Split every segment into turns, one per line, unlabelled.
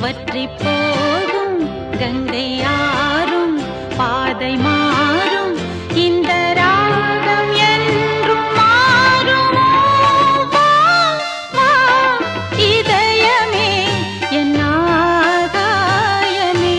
வற்றி போகும் கங்கை ஆறும் பாதை மாறும் இந்த ராகம் என்றும் மாறுமோ வா, வா, இதயமே என் ஆகாயமே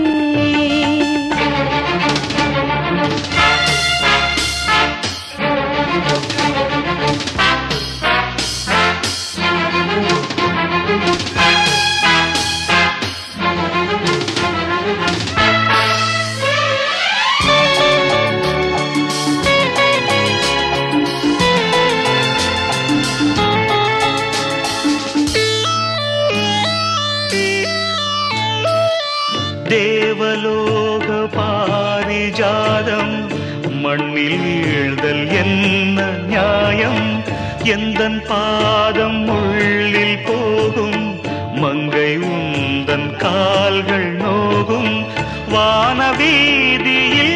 தேவலோக பாரிஜாதம் மண்ணில் வீழ்தல் என்ன நியாயம் எந்தன் பாதம் உள்ளில் போகும் மங்கை உந்தன் கால்கள் நோகும் வானவீதியில்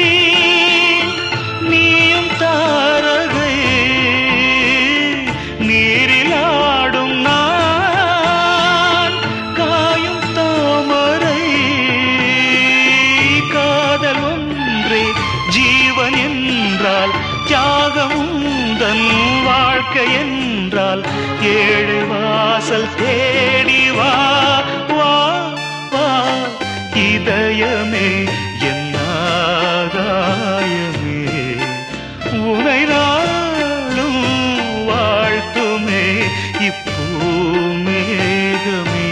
நீயும் தாரகை நீரில் ஆடும் நான் காயும் தாமரை காதல் ஒன்றே ஜீவன் என்றால் தியாகம் தன் வாழ்க்கை என்றால் ஏழு வாசல் தேடி வா வா வா இதயமே என் ஆகாயமே உனை நாளும் வாழ்த்துமே இப்பூமேகமே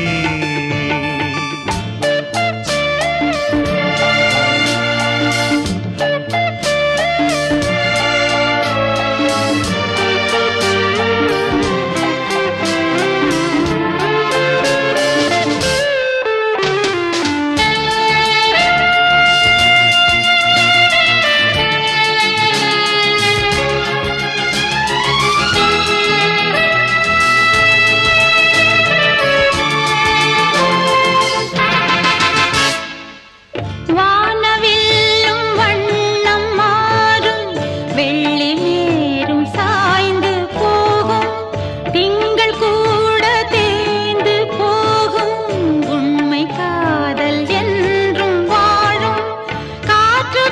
வானவில்லும் வண்ணம் மாறும் வெள்ளி நேரும் சாய்ந்து போகும் திங்கள் கூட தேய்ந்து போகும் உண்மை காதல் என்றும் வாழும் காற்று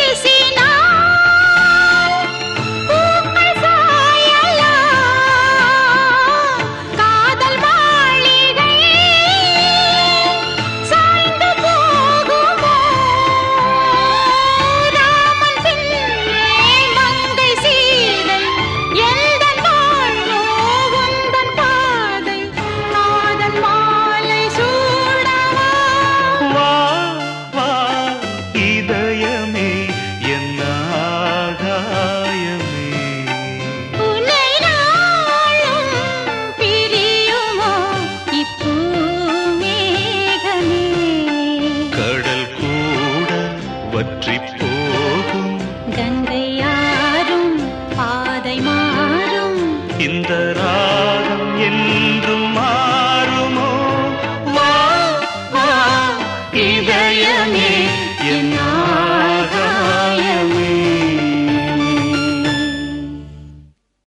வீசினால் பூக்கள் சாயலாம் காதல் மாளிகை சாய்ந்து போகுமோ ராமன் பின்னே மங்கை சீதை எந்தன் வாழ்வோ உந்தன் பாதை காதல் மாலை சூடவா
வா வா இதயமே என் ஆகாயமே
உன்னை நாளும் பிரியுமோ இப்பூமேகமே
கடல் கூட வற்றி போகும்
கங்கை யாரும் பாதை மாறும்
இந்த